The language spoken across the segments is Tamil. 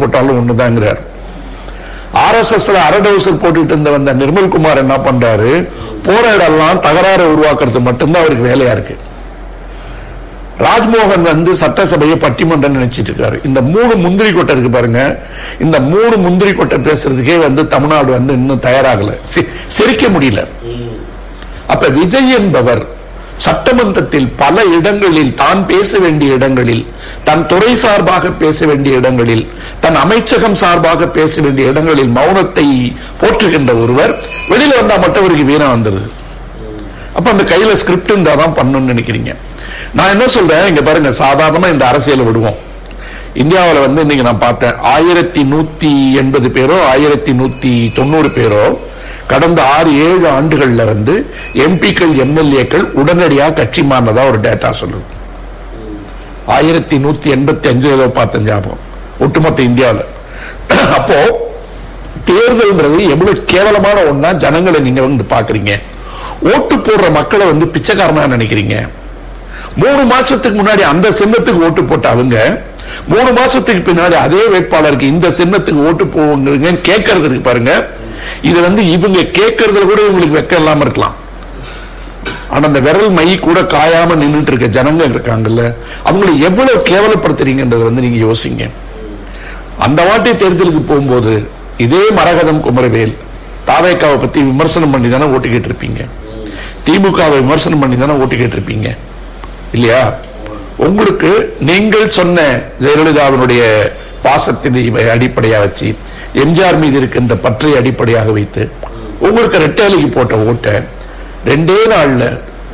போட்டாலும் ஒண்ணுதாங்கிறார் ஆர்எஸ்எஸ்ல அரடவுசர் போட்டுட்டு இருந்த வந்த நிர்மல்குமார் என்ன பண்றாரு போற இடம்லாம் தகராறு உருவாக்குறது மட்டும்தான் அவருக்கு வேலையா இருக்கு ராஜ்மோகன் வந்து சட்டசபையை பட்டிமன்றம் நினைச்சிட்டு இருக்காரு இந்த மூணு முந்திரி கொட்டை இருக்கு பாருங்க இந்த மூணு முந்திரி கொட்டை பேசுறதுக்கே வந்து தமிழ்நாடு வந்து இன்னும் தயாராகல சி- சிரிக்க முடியல அப்ப விஜய் என்பவர் சட்டமன்றத்தில் பல இடங்களில் தான் பேச வேண்டிய இடங்களில் தன் துறை சார்பாக பேச வேண்டிய இடங்களில் தன் அமைச்சகம் சார்பாக பேச வேண்டிய இடங்களில் மௌனத்தை போற்றுகின்ற ஒருவர் வெளியில வந்தா மட்டும் அவருக்கு வீரம் வந்துருது அப்ப அந்த கையில ஸ்கிரிப்ட் இருந்தா தான் பண்ணணும்னு நினைக்கிறீங்க நான் என்ன சொல்றேன் இங்க பாருங்க சாதாரணமா இந்த அரசியலை விடுவோம் இந்தியாவுல வந்து இன்னைக்கு நான் பார்த்தேன் ஆயிரத்தி நூத்தி எண்பது பேரோ ஆயிரத்தி நூத்தி தொண்ணூறு பேரோ கடந்த ஆறு ஏழு ஆண்டுகள்ல வந்து எம்பிக்கள் எம்எல்ஏக்கள் உடனடியாக கட்சி மாறினதா ஒரு டேட்டா சொல்லுது ஆயிரத்தி நூத்தி எண்பத்தி அஞ்சு ஏதோ பார்த்த ஞாபகம் ஒட்டுமொத்த இந்தியாவில் அப்போ தேர்தல்ன்றது எவ்வளவு கேவலமான ஒண்ணா ஜனங்களை நீங்க வந்து பாக்குறீங்க ஓட்டு போடுற மக்களை வந்து பிச்சைக்காரனா நினைக்கிறீங்க மூணு மாசத்துக்கு முன்னாடி அந்த சின்னத்துக்கு ஓட்டு போட்ட அவங்க மூணு மாசத்துக்கு பின்னாடி அதே வேட்பாளருக்கு இந்த சின்னத்துக்கு ஓட்டு போடுங்கன்னு கேட்கறது இருக்கு பாருங்க இது வந்து இவங்க கேட்கறதுல கூட இவங்களுக்கு வெக்கம் இல்லாம இருக்கலாம் ஆனா அந்த விரல் மை கூட காயாம நின்னுட்டு இருக்க ஜனங்க இருக்காங்கல்ல அவங்களை எவ்வளவு கேவலப்படுத்துறீங்கன்றதை வந்து நீங்க யோசிங்க அந்த வாட்டி தேர்தலுக்கு போகும்போது இதே மரகதம் குமரவேல் தாவேக்காவை பத்தி விமர்சனம் பண்ணி தானே ஓட்டு கேட்டிருப்பீங்க திமுகவை விமர்சனம் பண்ணி தானே ஓட்டு கேட்டிருப்பீங்க இல்லையா உங்களுக்கு நீங்கள் சொன்ன ஜெயலலிதாவினுடைய பாசத்தின் அடிப்படையா வச்சு எம்ஜிஆர் மீது இருக்கின்ற பற்றை அடிப்படையாக வைத்து உங்களுக்கு ரெட்டைலைக்கு போட்ட ஓட்டை ரெண்டே நாள்ல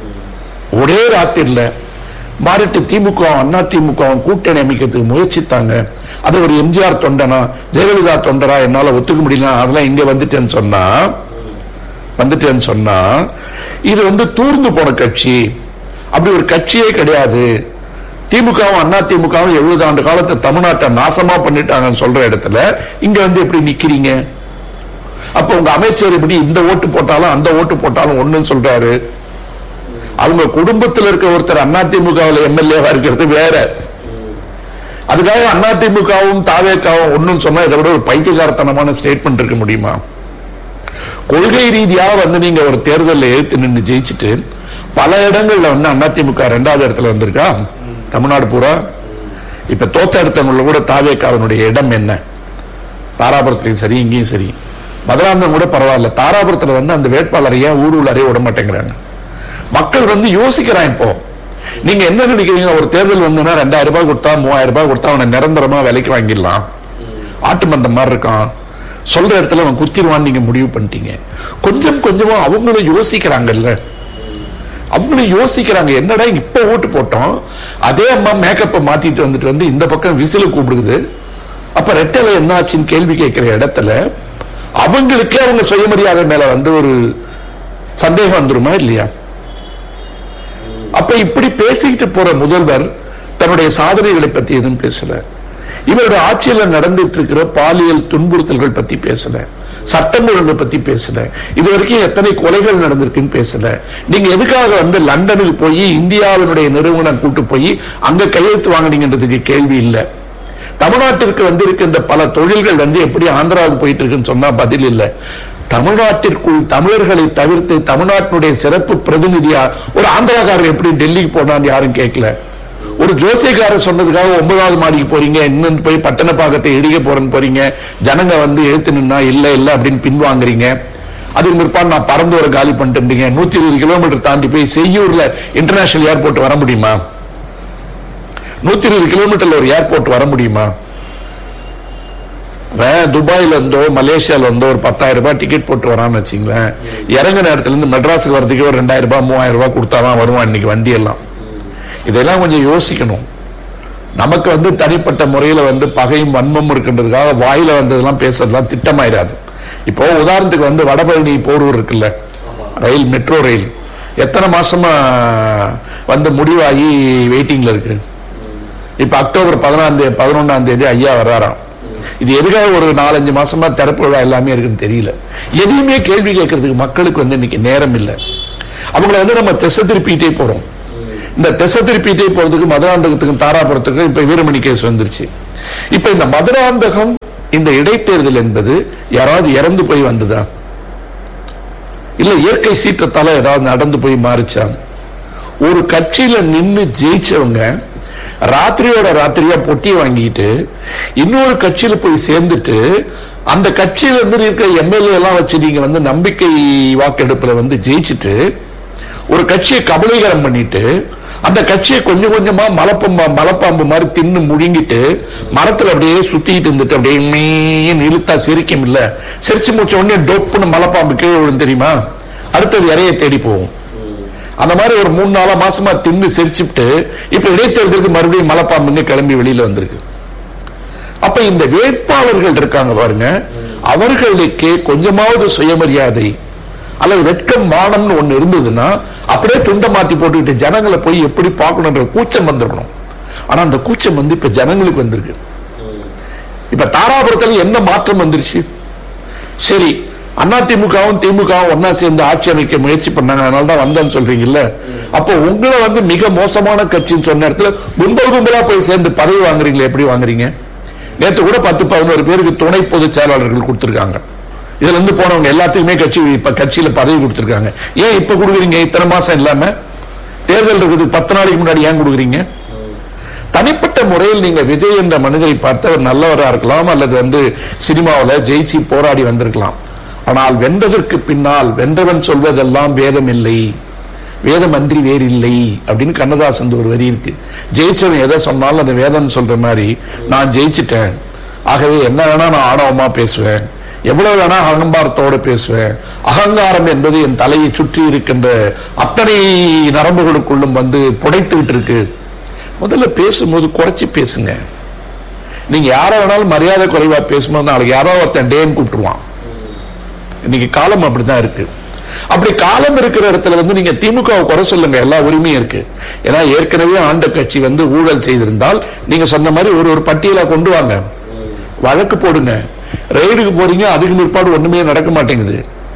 ஒரே ராத்திரில மாறிட்டு திமுக அண்ணா திமுக கூட்டணி அமைக்கிறதுக்கு முயற்சித்தாங்க அது ஒரு எம்ஜிஆர் தொண்டனா ஜெயலலிதா தொண்டரா என்னால ஒத்துக்க முடியல அதெல்லாம் இங்க வந்துட்டேன்னு சொன்னா வந்துட்டேன்னு சொன்னா இது வந்து தூர்ந்து போன கட்சி அப்படி ஒரு கட்சியே கிடையாது திமுகவும் அண்ணா திமுகவும் எழுபது ஆண்டு காலத்தை தமிழ்நாட்டை நாசமா பண்ணிட்டாங்கன்னு சொல்ற இடத்துல இங்க வந்து எப்படி நிக்கிறீங்க அப்ப உங்க அமைச்சர் இப்படி இந்த ஓட்டு போட்டாலும் அந்த ஓட்டு போட்டாலும் ஒண்ணுன்னு சொல்றாரு அவங்க குடும்பத்தில் இருக்க ஒருத்தர் அதிமுகவில் எம்எல்ஏவா இருக்கிறது வேற அதுக்காக அதிமுகவும் தாவேக்காவும் ஒண்ணும் சொன்னா இதை விட ஒரு பைத்தியகாரத்தனமான ஸ்டேட்மெண்ட் இருக்க முடியுமா கொள்கை ரீதியாக வந்து நீங்க ஒரு தேர்தலில் எழுத்து நின்று ஜெயிச்சுட்டு பல இடங்கள்ல வந்து அதிமுக ரெண்டாவது இடத்துல வந்திருக்கா தமிழ்நாடு பூரா இப்ப தோத்த இடத்தவங்கள கூட தாவேக்காவினுடைய இடம் என்ன தாராபுரத்துலயும் சரி இங்கேயும் சரி மதுராந்தகம் கூட பரவாயில்ல தாராபுரத்துல வந்து அந்த வேட்பாளரை ஏன் ஊர் உள்ளாரே விட மாட்டேங்கிறாங்க மக்கள் வந்து யோசிக்கிறான் இப்போ நீங்க என்ன நினைக்கிறீங்க ஒரு தேர்தல் வந்ததுன்னா ரெண்டாயிரம் ரூபாய் கொடுத்தா மூவாயிரம் ரூபாய் கொடுத்தா அவனை நிரந்தரமா விலைக்கு வாங்கிடலாம் ஆட்டு மந்தம் மாதிரி இருக்கான் சொல்ற இடத்துல அவன் குத்திடுவான்னு நீங்க முடிவு பண்ணிட்டீங்க கொஞ்சம் கொஞ்சமா அவங்களும் யோசிக்கிறாங்கல்ல அவங்களும் யோசிக்கிறாங்க என்னடா இப்ப ஓட்டு போட்டோம் அதே அம்மா மேக்கப்பை மாத்திட்டு வந்துட்டு வந்து இந்த பக்கம் விசில கூப்பிடுது அப்ப ரெட்டலை என்ன ஆச்சுன்னு கேள்வி கேட்கிற இடத்துல அவங்களுக்கே அவங்க சுயமரியாதை மேல வந்து ஒரு சந்தேகம் வந்துருமா இல்லையா அப்ப இப்படி பேசிக்கிட்டு போற முதல்வர் தன்னுடைய சாதனைகளை பத்தி எதுவும் பேசல இவருடைய ஆட்சியில நடந்துட்டு இருக்கிற பாலியல் துன்புறுத்தல்கள் பத்தி பேசல சட்டம் ஒழுங்கு பத்தி பேசல இது வரைக்கும் எத்தனை கொலைகள் நடந்திருக்குன்னு பேசல நீங்க எதுக்காக வந்து லண்டனுக்கு போய் இந்தியாவினுடைய நிறுவனம் கூட்டு போய் அங்க கையெழுத்து வாங்கினீங்கன்றதுக்கு கேள்வி இல்லை தமிழ்நாட்டிற்கு வந்திருக்கின்ற பல தொழில்கள் வந்து எப்படி ஆந்திராவுக்கு போயிட்டு இருக்குன்னு சொன்னா பதில் இல்லை தமிழ்நாட்டிற்குள் தமிழர்களை தவிர்த்து தமிழ்நாட்டினுடைய சிறப்பு பிரதிநிதியா ஒரு ஆந்திராக்காரர் எப்படி டெல்லிக்கு போனான்னு யாரும் கேட்கல ஒரு ஜோசியக்காரர் சொன்னதுக்காக ஒன்பதாவது மாடிக்கு போறீங்க இன்னும் போய் பட்டணப்பாக்கத்தை இடிக்க போறேன்னு போறீங்க ஜனங்க வந்து எழுத்து நின்னா இல்ல இல்ல அப்படின்னு பின்வாங்குறீங்க அதுக்கு பிற்பாடு நான் பறந்து காலி பண்ணிட்டு நூத்தி இருபது கிலோமீட்டர் தாண்டி போய் செய்யூர்ல இன்டர்நேஷனல் ஏர்போர்ட் வர முடியுமா நூத்தி இருபது கிலோமீட்டர்ல ஒரு ஏர்போர்ட் வர முடியுமா அவன் துபாயில இருந்தோ மலேசியால இருந்தோ ஒரு பத்தாயிரம் ரூபாய் டிக்கெட் போட்டு வரான்னு வச்சுங்களேன் இறங்குற இடத்துல இருந்து மெட்ராஸுக்கு வரதுக்கு ஒரு ரெண்டாயிரம் ரூபாய் மூவாயிரம் ரூபாய் கொடுத்தாதான் வருவான் இன்னைக்கு வண்டி எல்லாம் இதெல்லாம் கொஞ்சம் யோசிக்கணும் நமக்கு வந்து தனிப்பட்ட முறையில வந்து பகையும் வன்மம் இருக்கின்றதுக்காக வாயில வந்ததெல்லாம் பேசுறதுலாம் திட்டமாயிராது இப்போ உதாரணத்துக்கு வந்து வடபழனி போரூர் இருக்குல்ல ரயில் மெட்ரோ ரயில் எத்தனை மாசமா வந்து முடிவாகி வெயிட்டிங்ல இருக்கு இப்ப அக்டோபர் பதினாம் தேதி பதினொன்னாம் தேதி ஐயா வர்றாராம் இது எதுக்காக ஒரு நாலஞ்சு மாசமா திறப்பு விழா எல்லாமே இருக்குன்னு தெரியல எதையுமே கேள்வி கேட்கறதுக்கு மக்களுக்கு வந்து இன்னைக்கு நேரம் இல்லை அவங்கள வந்து நம்ம திசை திருப்பிட்டே போறோம் இந்த திசை திருப்பிட்டே போறதுக்கு மதுராந்தகத்துக்கும் தாராபுரத்துக்கும் இப்ப வீரமணி கேஸ் வந்துருச்சு இப்ப இந்த மதுராந்தகம் இந்த இடைத்தேர்தல் என்பது யாராவது இறந்து போய் வந்ததா இல்ல இயற்கை சீற்றத்தால ஏதாவது நடந்து போய் மாறிச்சா ஒரு கட்சியில நின்னு ஜெயிச்சவங்க ராத்திரியோட ராத்திரியா பொட்டி வாங்கிட்டு இன்னொரு கட்சியில போய் சேர்ந்துட்டு அந்த கட்சியில இருந்து இருக்கிற எம்எல்ஏ எல்லாம் வச்சு நீங்க வந்து நம்பிக்கை வாக்கெடுப்புல வந்து ஜெயிச்சுட்டு ஒரு கட்சியை கபலீகரம் பண்ணிட்டு அந்த கட்சியை கொஞ்சம் கொஞ்சமா மலைப்பம்பா மலைப்பாம்பு மாதிரி தின்னு முழுங்கிட்டு மரத்துல அப்படியே சுத்திட்டு இருந்துட்டு அப்படியே மீன் இழுத்தா சிரிக்கும் இல்ல சிரிச்சு முடிச்ச உடனே டொப்புன்னு மலைப்பாம்பு கீழே விழும் தெரியுமா அடுத்தது இறைய தேடி போகும் அந்த மாதிரி ஒரு மூணு நாலு மாசமா தின்னு சிரிச்சுட்டு இப்ப இடைத்தேர்தலுக்கு மறுபடியும் மலைப்பாம்புங்க கிளம்பி வெளியில வந்திருக்கு அப்ப இந்த வேட்பாளர்கள் இருக்காங்க பாருங்க அவர்களுக்கு கொஞ்சமாவது சுயமரியாதை அல்லது வெட்கம் மானம்னு ஒண்ணு இருந்ததுன்னா அப்படியே துண்டை மாத்தி போட்டுக்கிட்டு ஜனங்களை போய் எப்படி பார்க்கணுன்ற கூச்சம் வந்துடணும் ஆனா அந்த கூச்சம் வந்து இப்ப ஜனங்களுக்கு வந்திருக்கு இப்ப தாராபுரத்துல என்ன மாற்றம் வந்துருச்சு சரி அதிமுகவும் திமுகவும் ஒன்னா சேர்ந்து ஆட்சி அமைக்க முயற்சி பண்ணாங்க அதனால தான் வந்தேன்னு சொல்றீங்கல்ல அப்போ உங்களை வந்து மிக மோசமான கட்சின்னு சொன்ன இடத்துல கும்பல் கும்பலா போய் சேர்ந்து பதவி வாங்குறீங்களே எப்படி வாங்குறீங்க நேத்து கூட பத்து பதினோரு பேருக்கு துணை பொதுச் செயலாளர்கள் கொடுத்திருக்காங்க இதுல இருந்து போனவங்க எல்லாத்துக்குமே கட்சி இப்ப கட்சியில பதவி கொடுத்திருக்காங்க ஏன் இப்ப கொடுக்குறீங்க இத்தனை மாசம் இல்லாம தேர்தல் இருக்குது பத்து நாளைக்கு முன்னாடி ஏன் கொடுக்குறீங்க தனிப்பட்ட முறையில் நீங்க விஜய் என்ற மனிதரை பார்த்து அவர் நல்லவரா இருக்கலாம் அல்லது வந்து சினிமாவில் ஜெயிச்சு போராடி வந்திருக்கலாம் ஆனால் வென்றதற்கு பின்னால் வென்றவன் சொல்வதெல்லாம் வேதம் இல்லை வேதம் அன்றி வேறில்லை அப்படின்னு கண்ணதாசன் ஒரு வரி இருக்கு ஜெயிச்சவன் எதை சொன்னாலும் அந்த வேதம் சொல்ற மாதிரி நான் ஜெயிச்சிட்டேன் ஆகவே என்ன வேணா நான் ஆணவமா பேசுவேன் எவ்வளவு வேணா அகம்பாரத்தோட பேசுவேன் அகங்காரம் என்பது என் தலையை சுற்றி இருக்கின்ற அத்தனை நரம்புகளுக்குள்ளும் வந்து புடைத்துக்கிட்டு இருக்கு முதல்ல பேசும்போது குறைச்சி பேசுங்க நீங்க யார வேணாலும் மரியாதை குறைவா பேசும்போது நாளைக்கு யாரோ ஒருத்தன் டேன்னு கூப்பிட்டுருவான் இன்னைக்கு காலம் அப்படிதான் இருக்கு அப்படி காலம் இருக்கிற இடத்துல வந்து நீங்க திமுக குறை சொல்லுங்க எல்லா உரிமையும் இருக்கு ஏன்னா ஏற்கனவே ஆண்ட கட்சி வந்து ஊழல் செய்திருந்தால் நீங்க சொன்ன மாதிரி ஒரு ஒரு பட்டியலா கொண்டு வாங்க வழக்கு போடுங்க ரெய்டுக்கு போறீங்க அதுக்கு பிற்பாடு ஒண்ணுமே நடக்க மாட்டேங்குது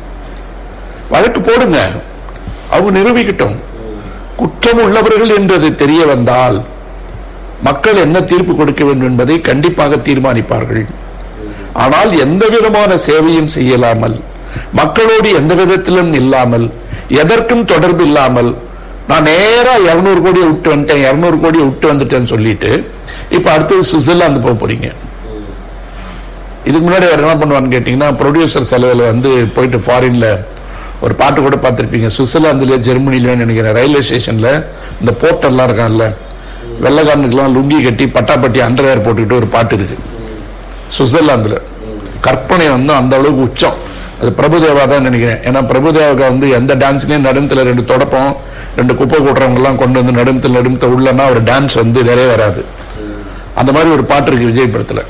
வழக்கு போடுங்க அவங்க நிரூபிக்கட்டும் குற்றம் உள்ளவர்கள் என்றது தெரிய வந்தால் மக்கள் என்ன தீர்ப்பு கொடுக்க வேண்டும் என்பதை கண்டிப்பாக தீர்மானிப்பார்கள் ஆனால் எந்த விதமான சேவையும் செய்யலாமல் மக்களோடு எந்த விதத்திலும் இல்லாமல் எதற்கும் தொடர்பு இல்லாமல் நான் நேரா இருநூறு கோடியை விட்டு வந்துட்டேன் இருநூறு கோடியை விட்டு வந்துட்டேன்னு சொல்லிட்டு இப்ப அடுத்தது சுவிட்சர்லாந்து போக போறீங்க இதுக்கு முன்னாடி அவர் என்ன பண்ணுவான்னு கேட்டீங்கன்னா ப்ரொடியூசர் செலவில் வந்து போயிட்டு ஃபாரின்ல ஒரு பாட்டு கூட பார்த்துருப்பீங்க சுவிட்சர்லாந்துல ஜெர்மனில நினைக்கிறேன் ரயில்வே ஸ்டேஷன்ல இந்த போர்ட்டர்லாம் இருக்கான்ல வெள்ளக்காரனுக்குலாம் லுங்கி கட்டி பட்டாப்பட்டி அண்டர்வேர் போட்டுக்கிட்டு ஒரு பாட்டு இருக்கு சுவிட்சர்லாந்துல கற்பனை வந்து அந்த அளவுக்கு உச்சம் அது பிரபுதேவா தான் நினைக்கிறேன் ஏன்னா பிரபுதேவாக்கு வந்து எந்த டான்ஸ்லயும் நடுமத்துல ரெண்டு தொடப்பம் ரெண்டு குப்பை கூட்டுறவங்க எல்லாம் கொண்டு வந்து நடுமத்துல நடுமத்த உள்ளன்னா ஒரு டான்ஸ் வந்து நிறைய வராது அந்த மாதிரி ஒரு பாட்டு இருக்கு விஜய் படத்துல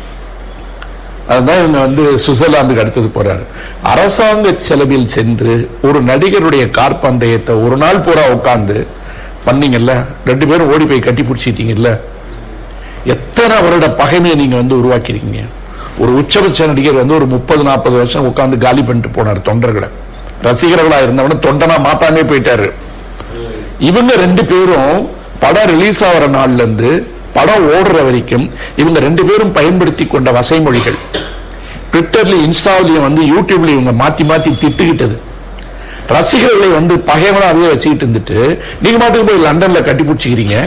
அதுதான் இவங்க வந்து சுவிட்சர்லாந்துக்கு அடுத்தது போறாரு அரசாங்க செலவில் சென்று ஒரு நடிகருடைய கார் பந்தயத்தை ஒரு நாள் பூரா உட்கார்ந்து பண்ணீங்கல்ல ரெண்டு பேரும் ஓடி போய் கட்டி பிடிச்சிட்டீங்கல்ல எத்தனை வருட பகைமையை நீங்க வந்து உருவாக்கிருக்கீங்க ஒரு உச்சபட்ச நடிகர் வந்து ஒரு முப்பது நாற்பது வருஷம் உட்கார்ந்து காலி பண்ணிட்டு போனார் தொண்டர்களை ரசிகர்களா இருந்தவன தொண்டனா மாத்தாமே போயிட்டாரு இவங்க ரெண்டு பேரும் படம் ரிலீஸ் ஆகிற நாள்ல இருந்து படம் ஓடுற வரைக்கும் இவங்க ரெண்டு பேரும் பயன்படுத்தி கொண்ட வசைமொழிகள் ட்விட்டர்லயும் இன்ஸ்டாவிலையும் வந்து யூடியூப்லயும் இவங்க மாத்தி மாத்தி திட்டுக்கிட்டது ரசிகர்களை வந்து பகைவனாவே வச்சுக்கிட்டு இருந்துட்டு நீங்க மாட்டுக்கு போய் லண்டன்ல கட்டி பிடிச்சிக்கிறீங்க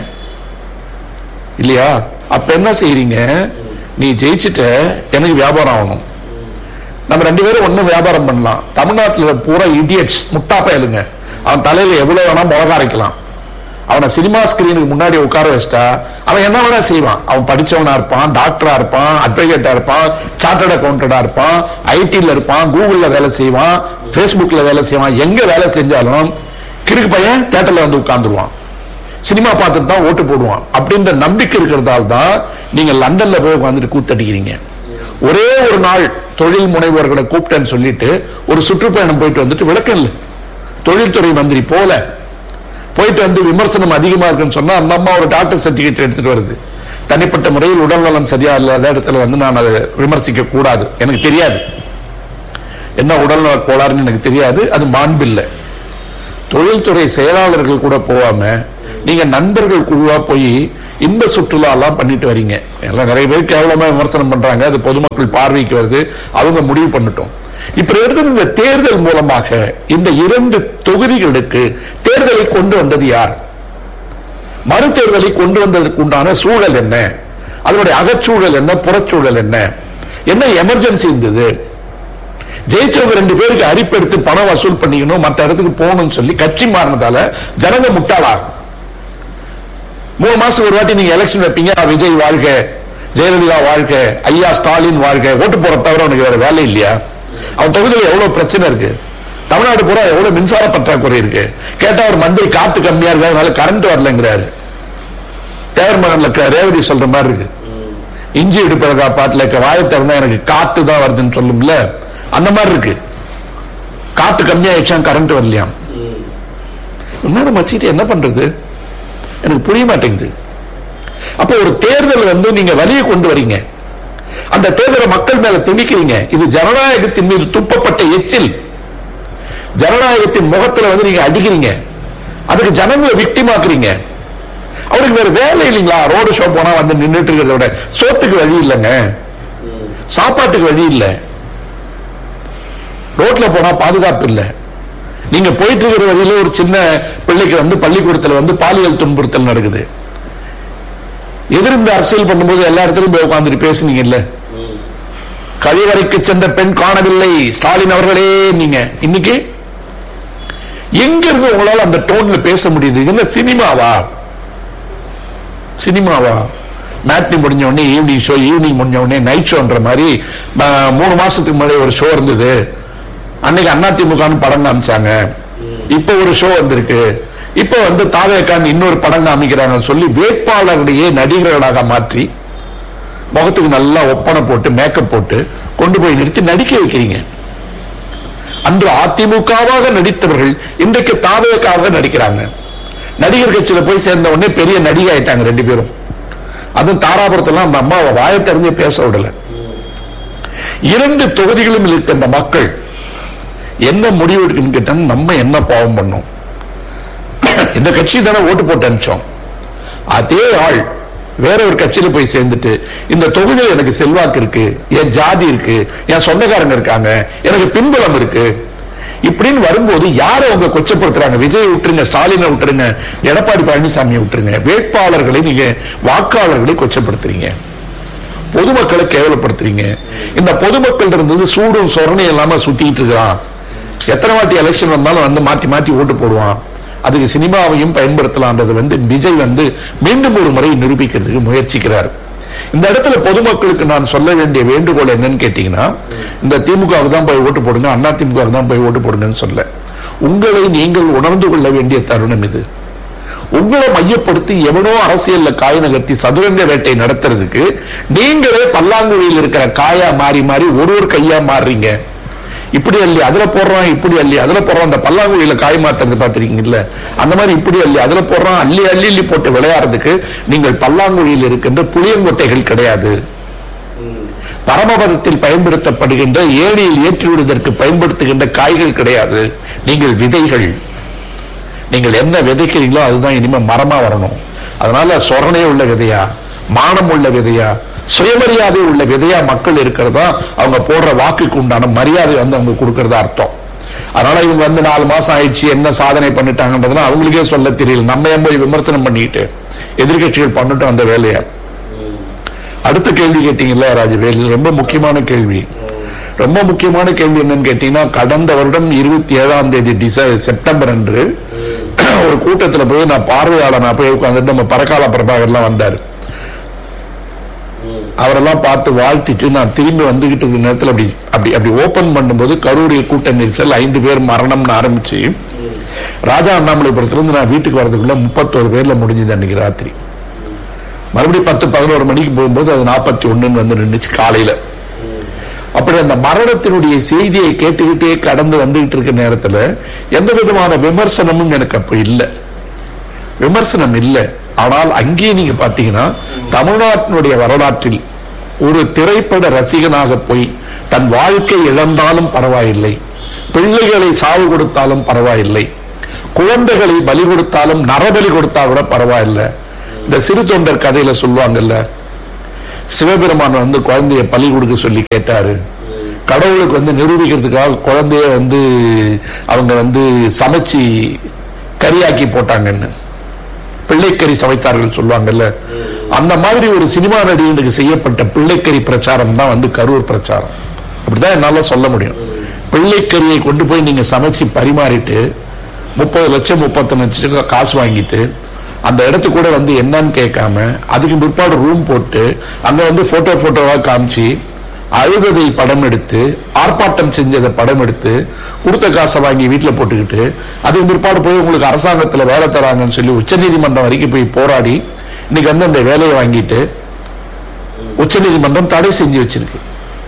இல்லையா அப்ப என்ன செய்யறீங்க நீ ஜெயிச்சுட்ட எனக்கு வியாபாரம் ஆகணும் நம்ம ரெண்டு பேரும் ஒண்ணும் வியாபாரம் பண்ணலாம் தமிழ்நாட்டுல பூரா இடியட்ஸ் முட்டா பயலுங்க அவன் தலையில எவ்வளவு வேணா மிளகா அரைக்கலாம் அவனை சினிமா ஸ்கிரீனுக்கு முன்னாடி உட்கார வச்சிட்டா அவன் என்ன வேணா செய்வான் அவன் படிச்சவனா இருப்பான் டாக்டரா இருப்பான் அட்வொகேட்டா இருப்பான் சார்ட்டர்ட் அக்கௌண்டடா இருப்பான் ஐடில இருப்பான் கூகுள்ல வேலை செய்வான் Facebookல வேலை செய்வான் எங்க வேலை செஞ்சாலும் கிறுக்கு பையன் தேட்டர்ல வந்து உட்கார்ந்துருவான் சினிமா பார்த்துட்டு தான் ஓட்டு போடுவான் அப்படின்ற நம்பிக்கை இருக்கிறதால தான் நீங்க லண்டன்ல போய் உட்காந்துட்டு கூத்தடிக்கிறீங்க ஒரே ஒரு நாள் தொழில் முனைவோர்களை கூப்பிட்டேன்னு சொல்லிட்டு ஒரு சுற்றுப்பயணம் போயிட்டு வந்துட்டு விளக்கம் இல்லை தொழில்துறை மந்திரி போல போயிட்டு வந்து விமர்சனம் அதிகமா இருக்குன்னு சொன்னா அந்த அம்மா ஒரு டாக்டர் சர்டிபிகேட் எடுத்துட்டு வருது தனிப்பட்ட முறையில் உடல்நலம் சரியா இல்லாத இடத்துல வந்து நான் அதை விமர்சிக்க கூடாது எனக்கு தெரியாது என்ன உடல்நல கோளாறுன்னு எனக்கு தெரியாது அது மாண்பில்லை தொழில்துறை செயலாளர்கள் கூட போகாம நீங்க நண்பர்கள் குழுவா போய் இன்ப சுற்றுலா எல்லாம் பண்ணிட்டு வரீங்க எல்லாம் நிறைய பேர் கேவலமா விமர்சனம் பண்றாங்க அது பொதுமக்கள் பார்வைக்கு வருது அவங்க முடிவு பண்ணட்டும் இப்ப எடுத்த இந்த தேர்தல் மூலமாக இந்த இரண்டு தொகுதிகளுக்கு தேர்தலை கொண்டு வந்தது யார் மறு தேர்தலை கொண்டு வந்ததற்கு உண்டான சூழல் என்ன அதனுடைய அகச்சூழல் என்ன புறச்சூழல் என்ன என்ன எமர்ஜென்சி இருந்தது ஜெயிச்சவங்க ரெண்டு பேருக்கு அரிப்பெடுத்து பணம் வசூல் பண்ணிக்கணும் மற்ற இடத்துக்கு போகணும்னு சொல்லி கட்சி மாறினதால ஜனங்க முட்டாளாகும் மூணு மாசம் ஒரு வாட்டி நீங்க எலெக்ஷன் வைப்பீங்க விஜய் வாழ்க ஜெயலலிதா வாழ்க ஐயா ஸ்டாலின் வாழ்க ஓட்டு போற தவிர உனக்கு வேற வேலை இல்லையா அவன் தொகுதியில் எவ்வளவு பிரச்சனை இருக்கு தமிழ்நாடு பூரா எவ்வளவு மின்சார பற்றாக்குறை இருக்கு கேட்டா ஒரு மந்திரி காத்து கம்மியா இருக்கு அதனால கரண்ட் வரலங்கிறாரு தேவர் மகன்ல க- ரேவதி சொல்ற மாதிரி இருக்கு இஞ்சி எடுப்பதற்கா பாட்டுல இருக்க வாயை திறந்தா எனக்கு காத்து தான் வருதுன்னு சொல்லும்ல அந்த மாதிரி இருக்கு காத்து கம்மியாயிடுச்சா கரண்ட் வரலையாம் இன்னும் வச்சுட்டு என்ன பண்றது எனக்கு புரிய மாட்டேங்குது அப்போ ஒரு தேர்தல் வந்து நீங்க வழியை கொண்டு வரீங்க அந்த தேர்தலை மக்கள் மேல திணிக்கிறீங்க இது ஜனநாயகத்தின் மீது துப்பப்பட்ட எச்சில் ஜனநாயகத்தின் முகத்துல வந்து நீங்க அடிக்கிறீங்க அதுக்கு ஜனங்களை விக்டிமாக்குறீங்க அவருக்கு வேற வேலை இல்லைங்களா ரோடு ஷோ போனா வந்து நின்றுட்டு இருக்கிறத விட சோத்துக்கு வழி இல்லைங்க சாப்பாட்டுக்கு வழி இல்லை ரோட்ல போனா பாதுகாப்பு இல்லை நீங்க போயிட்டு இருக்கிற வழியில ஒரு சின்ன பிள்ளைக்கு வந்து பள்ளிக்கூடத்துல வந்து பாலியல் துன்புறுத்தல் நடக்குது எதிர்ந்து அரசியல் பண்ணும்போது எல்லா இடத்துலயும் போய் உட்கார்ந்துட்டு பேசுனீங்க இல்ல கழிவறைக்கு சென்ற பெண் காணவில்லை ஸ்டாலின் அவர்களே நீங்க இன்னைக்கு எங்க இருந்து உங்களால அந்த டோன்ல பேச முடியுது இது என்ன சினிமாவா சினிமாவா மேட்னி முடிஞ்ச உடனே ஈவினிங் ஷோ ஈவினிங் முடிஞ்ச உடனே நைட் ஷோன்ற மாதிரி ம- மூணு மாசத்துக்கு முன்னாடி ஒரு ஷோ இருந்தது அன்னைக்கு அதிமுகன்னு படம் காமிச்சாங்க இப்ப ஒரு ஷோ வந்திருக்கு இப்ப வந்து தாவேக்கான் இன்னொரு படம் காமிக்கிறாங்கன்னு சொல்லி வேட்பாளருடைய நடிகர்களாக மாற்றி முகத்துக்கு நல்லா ஒப்பனை போட்டு மேக்கப் போட்டு கொண்டு போய் நிறுத்தி நடிக்க வைக்கிறீங்க அன்று அதிமுகவாக நடித்தவர்கள் இன்றைக்கு தாவேக்காக நடிக்கிறாங்க நடிகர் கட்சியில போய் சேர்ந்த உடனே பெரிய நடிகை ஆயிட்டாங்க ரெண்டு பேரும் அதுவும் தாராபுரத்துல அந்த அம்மாவை வாயை தெரிஞ்சு பேச விடல இரண்டு தொகுதிகளும் இருக்கின்ற மக்கள் என்ன முடிவு எடுக்குன்னு கேட்டா நம்ம என்ன பாவம் பண்ணோம் இந்த கட்சி தானே ஓட்டு போட்டு அனுப்பிச்சோம் அதே ஆள் வேற ஒரு கட்சியில போய் சேர்ந்துட்டு இந்த தொகுதியில் எனக்கு செல்வாக்கு இருக்கு என் ஜாதி இருக்கு என் சொந்தக்காரங்க இருக்காங்க எனக்கு பின்புலம் இருக்கு இப்படின்னு வரும்போது யாரை அவங்க கொச்சப்படுத்துறாங்க விஜய் விட்டுருங்க ஸ்டாலினை விட்டுருங்க எடப்பாடி பழனிசாமியை விட்டுருங்க வேட்பாளர்களை நீங்க வாக்காளர்களை கொச்சப்படுத்துறீங்க பொதுமக்களை கேவலப்படுத்துறீங்க இந்த பொதுமக்கள் இருந்தது சூடும் சொரணையும் இல்லாம சுத்திட்டு இருக்கிறான் எத்தனை வாட்டி எலெக்ஷன் வந்தாலும் வந்து மாத்தி மாத்தி ஓட்டு போடுவான் அதுக்கு சினிமாவையும் பயன்படுத்தலாம்ன்றது வந்து விஜய் வந்து மீண்டும் ஒரு முறை நிரூபிக்கிறதுக்கு முயற்சிக்கிறார் இந்த இடத்துல பொதுமக்களுக்கு நான் சொல்ல வேண்டிய வேண்டுகோள் என்னன்னு கேட்டீங்கன்னா இந்த திமுகவுக்கு தான் போய் ஓட்டு போடுங்க அண்ணா திமுகவுக்கு தான் போய் ஓட்டு போடுங்கன்னு சொல்ல உங்களை நீங்கள் உணர்ந்து கொள்ள வேண்டிய தருணம் இது உங்களை மையப்படுத்தி எவனோ அரசியல்ல காய் நகர்த்தி சதுரங்க வேட்டை நடத்துறதுக்கு நீங்களே பல்லாங்குழியில் இருக்கிற காயா மாறி மாறி ஒரு ஒரு கையா மாறுறீங்க இப்படி அல்லி அதுல போடுறான் இப்படி அள்ளி அதுல போடுறான் அந்த பல்லாங்குழியில காய் மாத்துறது பாத்திருக்கீங்கல்ல அந்த மாதிரி இப்படி அள்ளி அதுல போடுறான் அள்ளி அள்ளி அள்ளி போட்டு விளையாடுறதுக்கு நீங்கள் பல்லாங்குழியில் இருக்கின்ற புளியங்கொட்டைகள் கிடையாது பரமபதத்தில் பயன்படுத்தப்படுகின்ற ஏணியில் ஏற்றி விடுவதற்கு பயன்படுத்துகின்ற காய்கள் கிடையாது நீங்கள் விதைகள் நீங்கள் என்ன விதைக்கிறீங்களோ அதுதான் இனிமே மரமா வரணும் அதனால சொரணை உள்ள விதையா மானம் உள்ள விதையா சுயமரியாதை உள்ள விதையா மக்கள் இருக்கிறதா அவங்க போடுற வாக்குக்கு உண்டான மரியாதை வந்து அவங்க கொடுக்கறதா அர்த்தம் அதனால இவங்க வந்து நாலு மாசம் ஆயிடுச்சு என்ன சாதனை பண்ணிட்டாங்கன்றதுலாம் அவங்களுக்கே சொல்ல தெரியல நம்ம ஏன் போய் விமர்சனம் பண்ணிட்டு எதிர்க்கட்சிகள் பண்ணட்டும் அந்த வேலையை அடுத்த கேள்வி கேட்டீங்கல்ல ராஜவேல் இது ரொம்ப முக்கியமான கேள்வி ரொம்ப முக்கியமான கேள்வி என்னன்னு கேட்டீங்கன்னா கடந்த வருடம் இருபத்தி ஏழாம் தேதி டிச செப்டம்பர் அன்று ஒரு கூட்டத்துல போய் நான் பார்வையாளனா போய் உட்காந்துட்டு நம்ம பரக்கால பிரபாகர்லாம் வந்தாரு அவரெல்லாம் பார்த்து வாழ்த்திட்டு நான் திரும்பி வந்துகிட்டு இருக்க நேரத்தில் அப்படி அப்படி அப்படி ஓபன் பண்ணும்போது கரூரில் கூட்ட நெரிசல் ஐந்து பேர் மரணம்னு ஆரம்பிச்சு ராஜா அண்ணாமலைபுரத்துல இருந்து நான் வீட்டுக்கு வரதுக்குள்ள முப்பத்தோரு பேர்ல முடிஞ்சது அன்னைக்கு ராத்திரி மறுபடியும் பத்து பதினோரு மணிக்கு போகும்போது அது நாற்பத்தி ஒண்ணுன்னு வந்து நின்றுச்சு காலையில அப்படி அந்த மரணத்தினுடைய செய்தியை கேட்டுக்கிட்டே கடந்து வந்துகிட்டு இருக்க நேரத்துல எந்த விதமான விமர்சனமும் எனக்கு அப்ப இல்லை விமர்சனம் இல்லை ஆனால் அங்கே நீங்க பாத்தீங்கன்னா தமிழ்நாட்டினுடைய வரலாற்றில் ஒரு திரைப்பட ரசிகனாக போய் தன் வாழ்க்கை இழந்தாலும் பரவாயில்லை பிள்ளைகளை சாவு கொடுத்தாலும் பரவாயில்லை குழந்தைகளை பலி கொடுத்தாலும் நரபலி கொடுத்தா கூட பரவாயில்ல இந்த சிறு தொண்டர் கதையில சொல்லுவாங்கல்ல சிவபெருமான் வந்து குழந்தைய பலி கொடுக்க சொல்லி கேட்டாரு கடவுளுக்கு வந்து நிரூபிக்கிறதுக்காக குழந்தைய வந்து அவங்க வந்து சமைச்சு கறியாக்கி போட்டாங்கன்னு பிள்ளைக்கறி சமைத்தார்கள் சொல்லுவாங்கல்ல அந்த மாதிரி ஒரு சினிமா நடிகனுக்கு செய்யப்பட்ட பிள்ளைக்கறி பிரச்சாரம் தான் வந்து கரூர் பிரச்சாரம் அப்படிதான் என்னால சொல்ல முடியும் பிள்ளைக்கறியை கொண்டு போய் நீங்க சமைச்சு பரிமாறிட்டு முப்பது லட்சம் முப்பத்தொன்னு லட்சம் காசு வாங்கிட்டு அந்த இடத்து கூட வந்து என்னன்னு கேட்காம அதுக்கு பிற்பாடு ரூம் போட்டு அங்க வந்து போட்டோ போட்டோவா காமிச்சு அழுததை படம் எடுத்து ஆர்ப்பாட்டம் செஞ்சதை படம் எடுத்து கொடுத்த காசை வாங்கி வீட்டுல போட்டுக்கிட்டு அதுக்கு பிற்பாடு போய் உங்களுக்கு அரசாங்கத்துல வேலை தராங்கன்னு சொல்லி உச்சநீதிமன்றம் வரைக்கும் போய் போராடி இன்னைக்கு வந்து அந்த வேலையை வாங்கிட்டு உச்சநீதிமன்றம் தடை செஞ்சு வச்சிருக்கு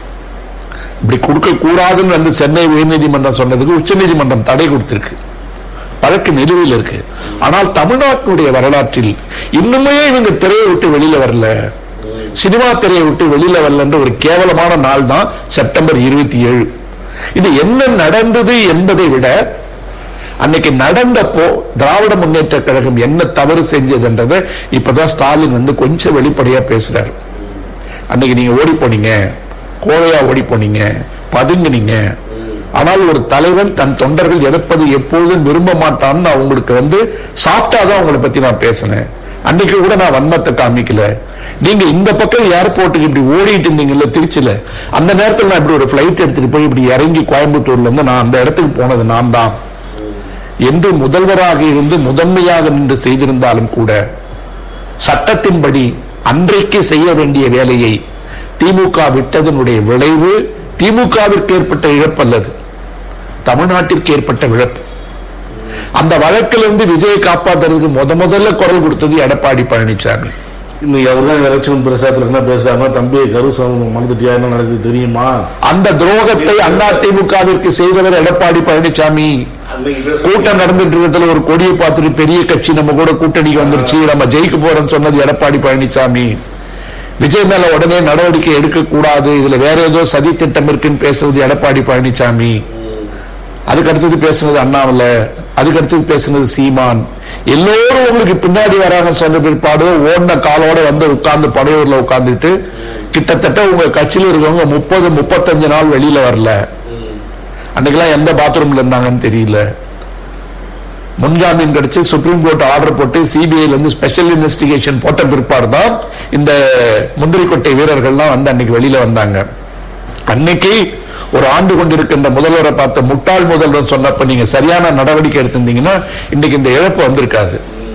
இப்படி கொடுக்க கூடாதுன்னு வந்து சென்னை உயர்நீதிமன்றம் சொன்னதுக்கு உச்சநீதிமன்றம் தடை கொடுத்திருக்கு வழக்கு நிலுவையில் இருக்கு ஆனால் தமிழ்நாட்டினுடைய வரலாற்றில் இன்னுமே இவங்க திரையை விட்டு வெளியில வரல சினிமா திரையை விட்டு வெளியில வரலன்ற ஒரு கேவலமான நாள் தான் செப்டம்பர் இருபத்தி ஏழு இது என்ன நடந்தது என்பதை விட அன்னைக்கு நடந்தப்போ திராவிட முன்னேற்ற கழகம் என்ன தவறு செஞ்சதுன்றதை இப்பதான் ஸ்டாலின் வந்து கொஞ்சம் வெளிப்படையா பேசுறாரு அன்னைக்கு நீங்க ஓடி போனீங்க கோவையா ஓடி போனீங்க பதுங்குனீங்க ஆனால் ஒரு தலைவன் தன் தொண்டர்கள் எதிர்ப்பது எப்பொழுதும் விரும்ப மாட்டான்னு அவங்களுக்கு வந்து சாஃப்டா தான் அவங்களை பத்தி நான் பேசினேன் அன்னைக்கு கூட நான் வன்மத்தை காமிக்கல நீங்க இந்த பக்கம் ஏர்போர்ட்டுக்கு இப்படி ஓடிட்டு இருந்தீங்கல்ல திருச்சியில அந்த நேரத்தில் நான் இப்படி ஒரு பிளைட் எடுத்துட்டு போய் இப்படி இறங்கி கோயம்புத்தூர்ல இருந்து நான் அந்த இடத்துக்கு போனது நான் தான் என்று முதல்வராக இருந்து முதன்மையாக நின்று செய்திருந்தாலும் கூட சட்டத்தின்படி அன்றைக்கு செய்ய வேண்டிய வேலையை திமுக விட்டதனுடைய விளைவு திமுகவிற்கு ஏற்பட்ட இழப்பல்லது தமிழ்நாட்டிற்கு ஏற்பட்ட இழப்பு அந்த வழக்கிலிருந்து விஜயை காப்பாத்துறதுக்கு முத முதல்ல குரல் கொடுத்தது எடப்பாடி பழனிசாமி இன்னைக்கு அவர் தான் எலெக்ஷன் பிரசாரத்துல என்ன பேசுறாங்க தம்பி கருசாமி மறந்துட்டியா என்ன நடக்குது தெரியுமா அந்த துரோகத்தை அண்ணா திமுகவிற்கு செய்தவர் எடப்பாடி பழனிசாமி கூட்டம் நடந்துட்டு இருக்கிறதுல ஒரு கொடியை பார்த்துட்டு பெரிய கட்சி நம்ம கூட கூட்டணிக்கு வந்துருச்சு நம்ம ஜெயிக்க போறோம்னு சொன்னது எடப்பாடி பழனிசாமி விஜய் மேல உடனே நடவடிக்கை எடுக்க கூடாது இதுல வேற ஏதோ சதி திட்டம் இருக்குன்னு பேசுறது எடப்பாடி பழனிசாமி அதுக்கு அடுத்தது பேசுனது அண்ணாமலை அதுக்கு அடுத்தது பேசுனது சீமான் எல்லோரும் உங்களுக்கு பின்னாடி வராங்க சொன்ன பிற்பாடு ஓடின காலோட வந்து உட்கார்ந்து படையூர்ல உட்கார்ந்துட்டு கிட்டத்தட்ட உங்க கட்சியில இருக்கவங்க முப்பது முப்பத்தஞ்சு நாள் வெளியில வரல அன்னைக்கெல்லாம் எந்த பாத்ரூம்ல இருந்தாங்கன்னு தெரியல முன்ஜாமீன் கிடைச்சு சுப்ரீம் கோர்ட் ஆர்டர் போட்டு சிபிஐல இருந்து ஸ்பெஷல் இன்வெஸ்டிகேஷன் போட்ட பிற்பாடு தான் இந்த முந்திரிக்கொட்டை வீரர்கள்லாம் வந்து அன்னைக்கு வெளியில வந்தாங்க அன்னைக்கு ஒரு ஆண்டு கொண்டிருக்கின்ற முதல்வரை பார்த்த முட்டாள் முதல்வர் சொன்னப்ப நீங்க சரியான நடவடிக்கை எடுத்திருந்தீங்கன்னா இன்னைக்கு இந்த இழப்பு வந்திருக்காது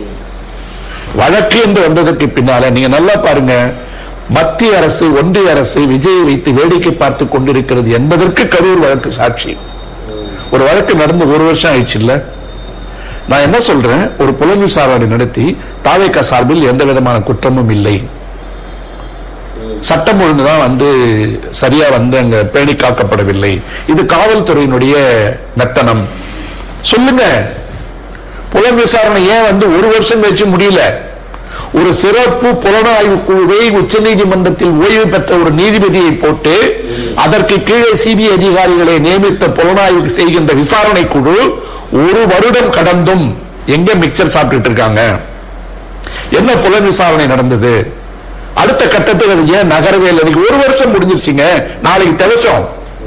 வழக்கு என்று வந்ததற்கு பின்னால நீங்க நல்லா பாருங்க மத்திய அரசு ஒன்றிய அரசு விஜயை வைத்து வேடிக்கை பார்த்து கொண்டிருக்கிறது என்பதற்கு கரூர் வழக்கு சாட்சி ஒரு வழக்கு நடந்து ஒரு வருஷம் ஆயிடுச்சு இல்ல நான் என்ன சொல்றேன் ஒரு புலன் விசாரணை நடத்தி தாவேக்கா சார்பில் எந்த விதமான குற்றமும் இல்லை சட்டம் ஒழுங்கு தான் வந்து சரியா வந்து அங்க பேணி காக்கப்படவில்லை இது காவல்துறையினுடைய மெத்தனம் சொல்லுங்க புலன் விசாரணை ஏன் வந்து ஒரு வருஷம் கழிச்சு முடியல ஒரு சிறப்பு புலனாய்வு குழுவை உச்சநீதிமன்றத்தில் ஓய்வு பெற்ற ஒரு நீதிபதியை போட்டு அதற்கு கீழே சிபிஐ அதிகாரிகளை நியமித்த புலனாய்வு செய்கின்ற விசாரணை குழு ஒரு வருடம் கடந்தும் எங்க மிக்சர் சாப்பிட்டுட்டு இருக்காங்க என்ன புலன் விசாரணை நடந்தது அடுத்த கட்டத்துக்கு அது ஏன் நகரவே இல்லை இன்னைக்கு ஒரு வருஷம் முடிஞ்சிருச்சுங்க நாளைக்கு திவசம்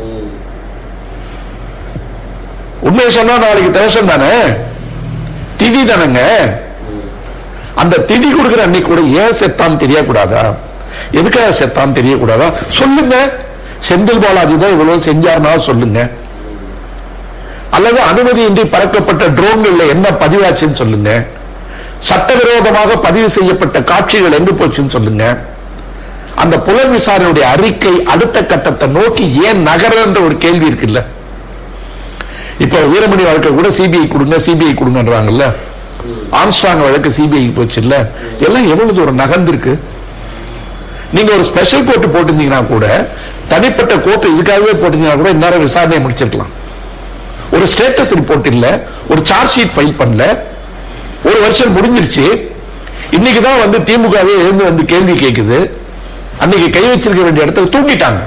உண்மையை சொன்னா நாளைக்கு திவசம் தானே திதி தானேங்க அந்த திதி கொடுக்கிற அன்னைக்கு கூட ஏன் செத்தான் தெரியக்கூடாதா எதுக்காக செத்தான் தெரியக்கூடாதா சொல்லுங்க செந்தில் பாலாஜி தான் இவ்வளவு செஞ்சார்னா சொல்லுங்க அல்லது அனுமதியின்றி பறக்கப்பட்ட ட்ரோன்கள்ல என்ன பதிவாச்சுன்னு சொல்லுங்க சட்டவிரோதமாக பதிவு செய்யப்பட்ட காட்சிகள் எங்கு போச்சுன்னு சொல்லுங்க அந்த புலன் விசாரணையுடைய அறிக்கை அடுத்த கட்டத்தை நோக்கி ஏன் நகரன்ற ஒரு கேள்வி இருக்குல்ல இப்ப வீரமணி வழக்கை கூட சிபிஐ கொடுங்க சிபிஐ கொடுங்கன்றாங்கல்ல ஆம்ஸ்டாங் வழக்கு சிபிஐ போச்சு இல்ல எல்லாம் எவ்வளவு தூரம் நகர்ந்திருக்கு நீங்க ஒரு ஸ்பெஷல் கோர்ட் போட்டிருந்தீங்கன்னா கூட தனிப்பட்ட கோர்ட் இதுக்காகவே போட்டிருந்தீங்கன்னா கூட இந்நேரம் விசாரணையை முடிச்சிருக்கலாம் ஒரு ஸ்டேட்டஸ் ரிப்போர்ட் இல்ல ஒரு சார்ஜ் ஷீட் ஃபைல் பண்ணல ஒரு வருஷம் முடிஞ்சிருச்சு இன்னைக்கு தான் வந்து திமுகவே எழுந்து வந்து கேள்வி கேட்குது அன்னைக்கு கை வச்சிருக்க வேண்டிய இடத்துல தூங்கிட்டாங்க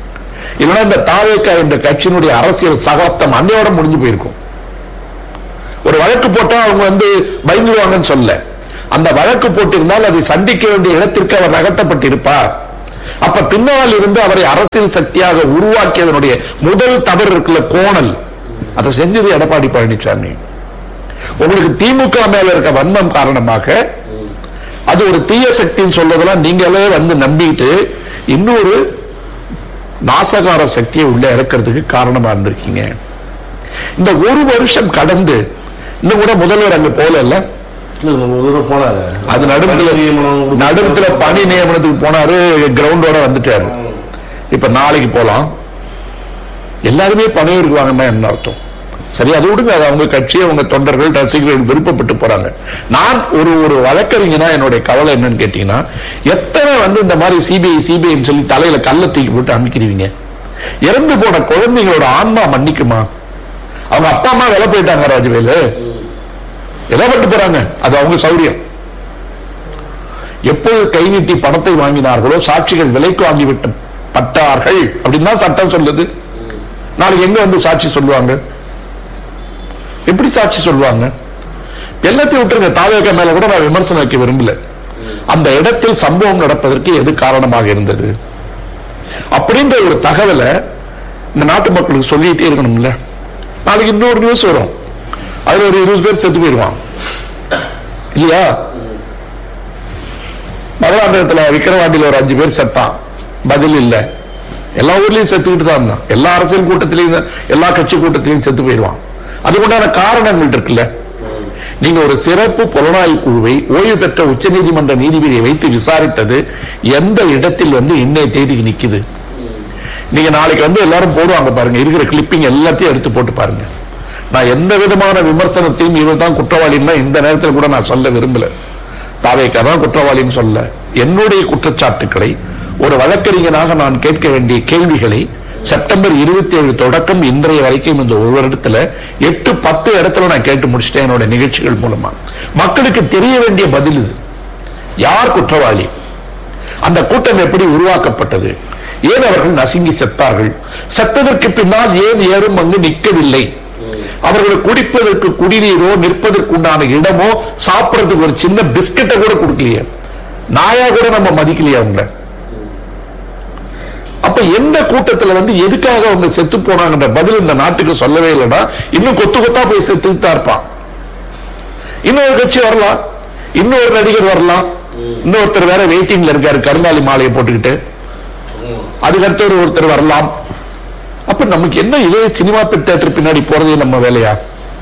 இல்லைன்னா இந்த தாவேக்கா என்ற கட்சியினுடைய அரசியல் சகாப்தம் அன்னையோட முடிஞ்சு போயிருக்கும் ஒரு வழக்கு போட்டா அவங்க வந்து பயந்துருவாங்கன்னு சொல்ல அந்த வழக்கு போட்டிருந்தால் அதை சந்திக்க வேண்டிய இடத்திற்கு அவர் நகர்த்தப்பட்டிருப்பார் அப்ப பின்னால் இருந்து அவரை அரசியல் சக்தியாக உருவாக்கியதனுடைய முதல் தவறு இருக்குல்ல கோணல் அதை செஞ்சது எடப்பாடி பழனிசாமி உங்களுக்கு திமுக மேல இருக்க வன்மம் காரணமாக அது ஒரு தீய சக்தின்னு சொல்றதெல்லாம் நீங்களே வந்து நம்பிட்டு இன்னொரு நாசகார சக்தியை உள்ள இறக்கிறதுக்கு காரணமா இருந்திருக்கீங்க இந்த ஒரு வருஷம் கடந்து இன்னும் கூட முதல்வர் அங்க போல இல்ல நம்ம ஒரு தடவை போனாரு அது நடுவுல பணி நியமனம் கொடுத்து- நடுவுல பணி நியமனத்துக்கு போனாரு கிரவுண்டோட வந்துட்டாரு இப்ப நாளைக்கு போலாம் எல்லாருமே பணியூருக்கு வாங்கன்னா என்ன அர்த்தம் சரி அது விடுங்க அது அவங்க கட்சி அவங்க தொண்டர்கள் ரசிகர்கள் விருப்பப்பட்டு போறாங்க நான் ஒரு ஒரு வழக்கறிஞனா என்னுடைய கவலை என்னன்னு கேட்டீங்கன்னா எத்தனை வந்து இந்த மாதிரி சிபிஐ சிபிஐன்னு சொல்லி தலையில கல்ல தூக்கி போட்டு அமைக்கிறீங்க இறந்து போன குழந்தைங்களோட ஆன்மா மன்னிக்குமா அவங்க அப்பா அம்மா விலை போயிட்டாங்க ராஜவேலு எதை பட்டு போறாங்க அது அவங்க சௌரியம் எப்போது கை நீட்டி பணத்தை வாங்கினார்களோ சாட்சிகள் விலைக்கு வாங்கிவிட்டு பட்டார்கள் அப்படின்னு தான் சட்டம் சொல்லுது நாளைக்கு எங்க வந்து சாட்சி சொல்லுவாங்க எப்படி சாட்சி சொல்லுவாங்க எல்லாத்தையும் விட்டுருங்க தாவேக மேல கூட நான் விமர்சனம் வைக்க விரும்பல அந்த இடத்தில் சம்பவம் நடப்பதற்கு எது காரணமாக இருந்தது அப்படின்ற ஒரு தகவலை இந்த நாட்டு மக்களுக்கு சொல்லிட்டே இருக்கணும்ல நாளைக்கு இன்னொரு நியூஸ் வரும் அதுல ஒரு இருபது பேர் செத்து போயிடுவான் இல்லையா மதுராந்தகத்துல விக்கிரவாண்டியில ஒரு அஞ்சு பேர் செத்தான் பதில் இல்ல எல்லா ஊர்லயும் செத்துக்கிட்டு தான் இருந்தான் எல்லா அரசியல் கூட்டத்திலையும் எல்லா கட்சி கூட்டத்திலையும் செத்து போயிடுவான் அதுக்குண்டான காரணங்கள் இருக்குல்ல நீங்க ஒரு சிறப்பு புலனாய்வு குழுவை ஓய்வு பெற்ற உச்சநீதிமன்ற நீதிபதியை வைத்து விசாரித்தது எந்த இடத்தில் வந்து இன்னைய தேதிக்கு நிக்குது நீங்க நாளைக்கு வந்து எல்லாரும் போடுவாங்க பாருங்க இருக்கிற கிளிப்பிங் எல்லாத்தையும் எடுத்து போட்டு பாருங்க நான் எந்த விதமான விமர்சனத்தையும் இவர் தான் குற்றவாளின்னா இந்த நேரத்தில் கூட நான் சொல்ல விரும்பல தாவேக்கா தான் குற்றவாளின்னு சொல்ல என்னுடைய குற்றச்சாட்டுக்களை ஒரு வழக்கறிஞனாக நான் கேட்க வேண்டிய கேள்விகளை செப்டம்பர் இருபத்தி ஏழு தொடக்கம் இன்றைய வரைக்கும் இந்த ஒரு இடத்துல எட்டு பத்து இடத்துல நான் கேட்டு முடிச்சிட்டேன் என்னோட நிகழ்ச்சிகள் மூலமா மக்களுக்கு தெரிய வேண்டிய பதில் இது யார் குற்றவாளி அந்த கூட்டம் எப்படி உருவாக்கப்பட்டது ஏன் அவர்கள் நசுங்கி செத்தார்கள் செத்ததற்கு பின்னால் ஏன் ஏறும் அங்கு நிற்கவில்லை அவர்கள் குடிப்பதற்கு குடிநீரோ நிற்பதற்கு உண்டான இடமோ சாப்பிடறதுக்கு ஒரு சின்ன பிஸ்கட்டை கூட கொடுக்கலையே நாயா கூட நம்ம மதிக்கலையே அவங்கள அப்ப எந்த கூட்டத்துல வந்து எதுக்காக அவங்க செத்து போனாங்கன்ற பதில் இந்த நாட்டுக்கு சொல்லவே இல்லைன்னா இன்னும் கொத்து கொத்தா போய் செத்துட்டு தான் இருப்பான் இன்னொரு கட்சி வரலாம் இன்னொரு நடிகர் வரலாம் இன்னொருத்தர் வேற வெயிட்டிங்ல இருக்காரு கருங்காலி மாலையை போட்டுக்கிட்டு அதுக்கு அடுத்தவர் ஒருத்தர் வரலாம் அப்ப நமக்கு என்ன இதே சினிமா தேட்டர் பின்னாடி போறதே நம்ம வேலையா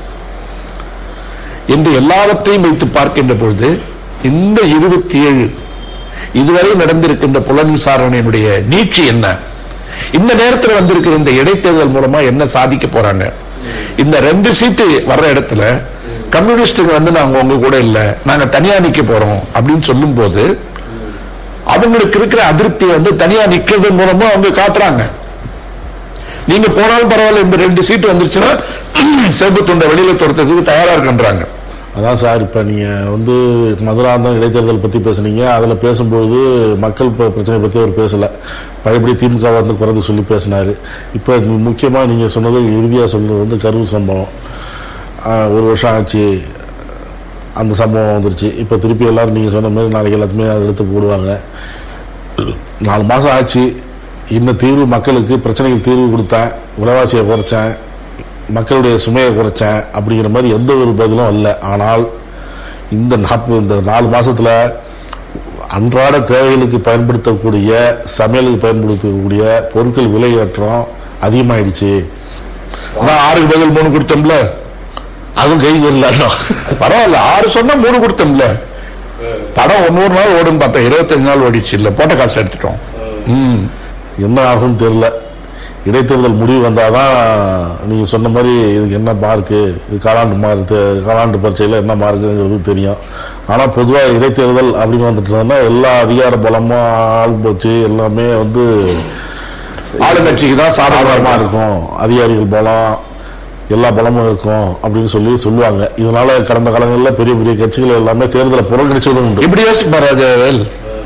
என்று எல்லாவற்றையும் வைத்து பார்க்கின்ற பொழுது இந்த இருபத்தி ஏழு இதுவரை நடந்திருக்கின்ற புலன் விசாரணையினுடைய நீட்சி என்ன இந்த நேரத்தில் வந்திருக்கிற இந்த இடைத்தேர்தல் மூலமா என்ன சாதிக்க போறாங்க இந்த ரெண்டு சீட்டு வர்ற இடத்துல கம்யூனிஸ்டுங்க வந்து நாங்க உங்க கூட இல்ல நாங்க தனியா நிக்க போறோம் அப்படின்னு சொல்லும் போது அவங்களுக்கு இருக்கிற அதிருப்தி வந்து தனியா நிக்கிறது மூலமா அவங்க காட்டுறாங்க நீங்க போனாலும் பரவாயில்ல இந்த ரெண்டு சீட்டு வந்துருச்சுன்னா செம்பு துண்டை வெளியில துரத்துறதுக்கு தயாரா இருக்குன்றாங்க அதான் சார் இப்போ நீங்கள் வந்து மதுராந்தகம் இடைத்தேர்தல் பற்றி பேசுனீங்க அதில் பேசும்போது மக்கள் ப- பிரச்சனை பற்றி அவர் பேசலை பழையபடி திமுக வந்து குறைந்து சொல்லி பேசினார் இப்போ முக்கியமாக நீங்கள் சொன்னது இறுதியாக சொன்னது வந்து கரூர் சம்பவம் ஆஹ், ஒரு வருஷம் ஆச்சு அந்த சம்பவம் வந்துருச்சு இப்போ திருப்பி எல்லாரும் நீங்கள் சொன்ன மாதிரி நாளைக்கு எல்லாத்துமே அதை எடுத்து போடுவாங்க நாலு மாதம் ஆச்சு இன்னும் தீர்வு மக்களுக்கு பிரச்சனைகள் தீர்வு கொடுத்தேன் விலைவாசியை குறைச்சேன் மக்களுடைய சுமையை குறைச்சேன் அப்படிங்கிற மாதிரி எந்த ஒரு பதிலும் இல்லை ஆனால் இந்த நாற்பது இந்த நாலு மாசத்துல அன்றாட தேவைகளுக்கு பயன்படுத்தக்கூடிய சமையலுக்கு பயன்படுத்தக்கூடிய பொருட்கள் விலை ஏற்றம் அதிகமாயிடுச்சு அதான் ஆறுக்கு பதில் மூணு கொடுத்தோம்ல அதுவும் கை வரல பரவாயில்ல ஆறு சொன்னா மூணு கொடுத்தோம்ல படம் ஒன்னொரு நாள் ஓடுன்னு பார்த்தா இருபத்தஞ்சு நாள் ஓடிச்சு இல்ல போட்ட காசு எடுத்துட்டோம் ம் என்ன ஆகும்னு தெரியல இடைத்தேர்தல் முடிவு வந்தாதான் நீங்க சொன்ன மாதிரி இதுக்கு என்ன மார்க்கு இது காலாண்டு மார்க்கு காலாண்டு பரீட்சையில் என்ன மார்க்குங்கிறது தெரியும் ஆனா பொதுவா இடைத்தேர்தல் அப்படின்னு வந்துட்டு இருந்தோம்னா எல்லா அதிகார பலமும் ஆள் போச்சு எல்லாமே வந்து ஆளுங்கட்சிக்கு தான் சாதாரணமா சாதாரணமா இருக்கும் அதிகாரிகள் பலம் எல்லா பலமும் இருக்கும் அப்படின்னு சொல்லி சொல்லுவாங்க இதனால கடந்த காலங்களில் பெரிய பெரிய கட்சிகள் எல்லாமே தேர்தலை புறக்கணிச்சதும் உண்டு இப்படி யோசிப்பார் ராஜாவேல்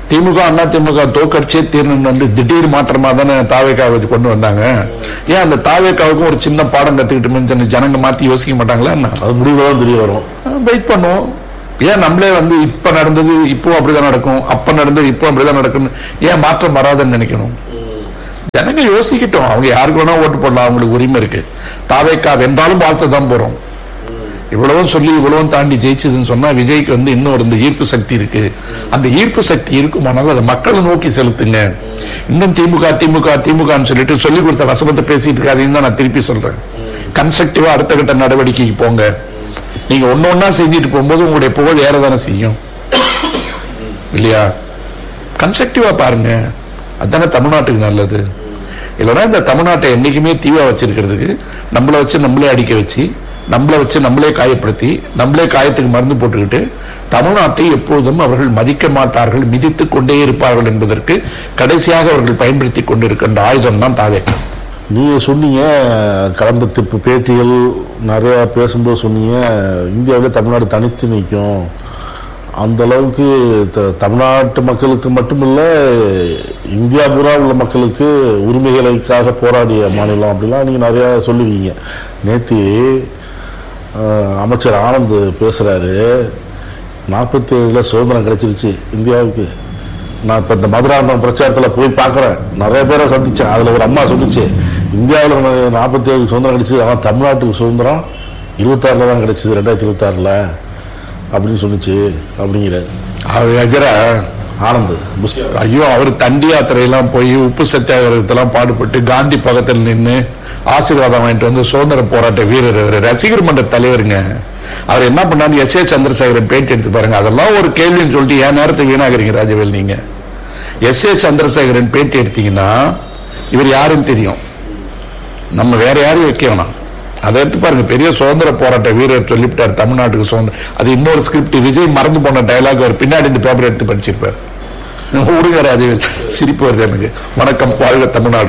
திமுக அண்ணா திமுக தோக்கடிச்சே தீர்ணும் வந்து திடீர் மாற்றமா தானே தாவேக்காவை கொண்டு வந்தாங்க ஏன் அந்த தாவேக்காவுக்கும் ஒரு சின்ன பாடம் கத்துக்கிட்டு சொல்லி ஜனங்க மாத்தி யோசிக்க மாட்டாங்களா என்ன அது முடிவில் தான் தெரிய வரும் வெயிட் பண்ணுவோம் ஏன் நம்மளே வந்து இப்ப நடந்தது இப்போ அப்படிதான் நடக்கும் அப்ப நடந்தது இப்போ அப்படிதான் நடக்கும் ஏன் மாற்றம் வராதுன்னு நினைக்கணும் ஜனங்க யோசிக்கட்டும் அவங்க யாருக்கு வேணா ஓட்டு போடலாம் அவங்களுக்கு உரிமை இருக்கு தாவேக்கா வென்றாலும் வாழ்த்து தான் போறோம் இவ்வளவும் சொல்லி இவ்வளவும் தாண்டி ஜெயிச்சதுன்னு சொன்னா விஜய்க்கு வந்து இன்னும் ஒரு இந்த ஈர்ப்பு சக்தி இருக்கு அந்த ஈர்ப்பு சக்தி இருக்குமானாலும் அதை மக்களை நோக்கி செலுத்துங்க இன்னும் திமுக திமுக திமுகன்னு சொல்லிட்டு சொல்லி கொடுத்த வசனத்தை பேசிட்டு இருக்காதீங்கன்னு தான் நான் திருப்பி சொல்றேன் கன்ஸ்ட்ரக்டிவா அடுத்த கட்ட நடவடிக்கைக்கு போங்க நீங்க ஒண்ணு ஒண்ணா செஞ்சுட்டு போகும்போது உங்களுடைய புகழ் ஏறதானே செய்யும் இல்லையா கன்ஸ்ட்ரக்டிவா பாருங்க அதானே தமிழ்நாட்டுக்கு நல்லது இல்லைன்னா இந்த தமிழ்நாட்டை என்னைக்குமே தீவா வச்சிருக்கிறதுக்கு நம்மளை வச்சு நம்மளே அடிக்க வச்சு நம்மளை வச்சு நம்மளே காயப்படுத்தி நம்மளே காயத்துக்கு மருந்து போட்டுக்கிட்டு தமிழ்நாட்டை எப்பொழுதும் அவர்கள் மதிக்க மாட்டார்கள் மிதித்துக் கொண்டே இருப்பார்கள் என்பதற்கு கடைசியாக அவர்கள் பயன்படுத்தி கொண்டிருக்கின்ற ஆயுதம் தான் தாவே நீங்க சொன்னீங்க கடந்த திப்பு பேட்டிகள் நிறைய பேசும்போது சொன்னீங்க இந்தியாவில் தமிழ்நாடு தனித்து நிற்கும் அந்த அளவுக்கு த- தமிழ்நாட்டு மக்களுக்கு மட்டுமில்ல இந்தியா பூரா உள்ள மக்களுக்கு உரிமைகளுக்காக போராடிய மாநிலம் அப்படிலாம் நீங்க நிறைய சொல்லுவீங்க நேத்தி அஹ், அமைச்சர் ஆனந்த் பேசுறாரு நாற்பத்தி ஏழுல சுதந்திரம் கிடைச்சிருச்சு இந்தியாவுக்கு நான் இப்போ இந்த மதுராந்தகம் பிரச்சாரத்தில் போய் பார்க்குறேன் நிறைய பேரை சந்திச்சேன் அதில் ஒரு அம்மா சொல்லிச்சு இந்தியாவில் நாற்பத்தி ஏழு சுதந்திரம் கிடைச்சது ஆனால் தமிழ்நாட்டுக்கு சுதந்திரம் இருபத்தாறில் தான் கிடைச்சது ரெண்டாயிரத்தி இருபத்தாறில் அப்படின்னு சொன்னிச்சு அப்படிங்கிறார் அது எதிரா ஆனந்த் முஸ்லிம் ஐயோ அவர் தண்டி யாத்திரையெல்லாம் போய் உப்பு சத்தியாகிரகத்தெல்லாம் பாடுபட்டு காந்தி பக்கத்தில் நின்று ஆசீர்வாதம் வாங்கிட்டு வந்து சுதந்திர போராட்ட வீரர் அவர் ரசிகர் மன்ற தலைவருங்க அவர் என்ன பண்ணாரு எஸ் ஏ சந்திரசேகரன் பேட்டி எடுத்து பாருங்க அதெல்லாம் ஒரு கேள்வின்னு சொல்லிட்டு ஏன் நேரத்தை வீணாகிறீங்க ராஜவேல் நீங்க எஸ் ஏ சந்திரசேகரன் பேட்டி எடுத்தீங்கன்னா இவர் யாருன்னு தெரியும் நம்ம வேற யாரையும் வைக்க வேணாம் அதை எடுத்து பாருங்க பெரிய சுதந்திர போராட்ட வீரர் சொல்லிவிட்டார் தமிழ்நாட்டுக்கு சுதந்திரம் அது இன்னொரு ஸ்கிரிப்ட் விஜய் மறந்து போன டயலாக் அவர் பின்னாடி இந்த பேப்பர் எடுத்து படிச்சிருப்பார் விடுங்க ராஜவேல் சிரிப்பு வருது எனக்கு வணக்கம் வாழ்க தமிழ்நாடு